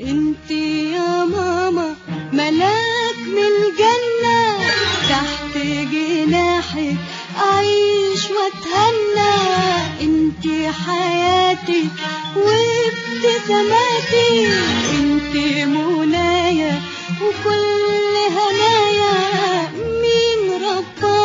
انت يا ماما ملاك من الجنة تحت جناحك أعيش وأتهنى انت حياتي وابتساماتي انت منايا وكل هنايا مين رباكي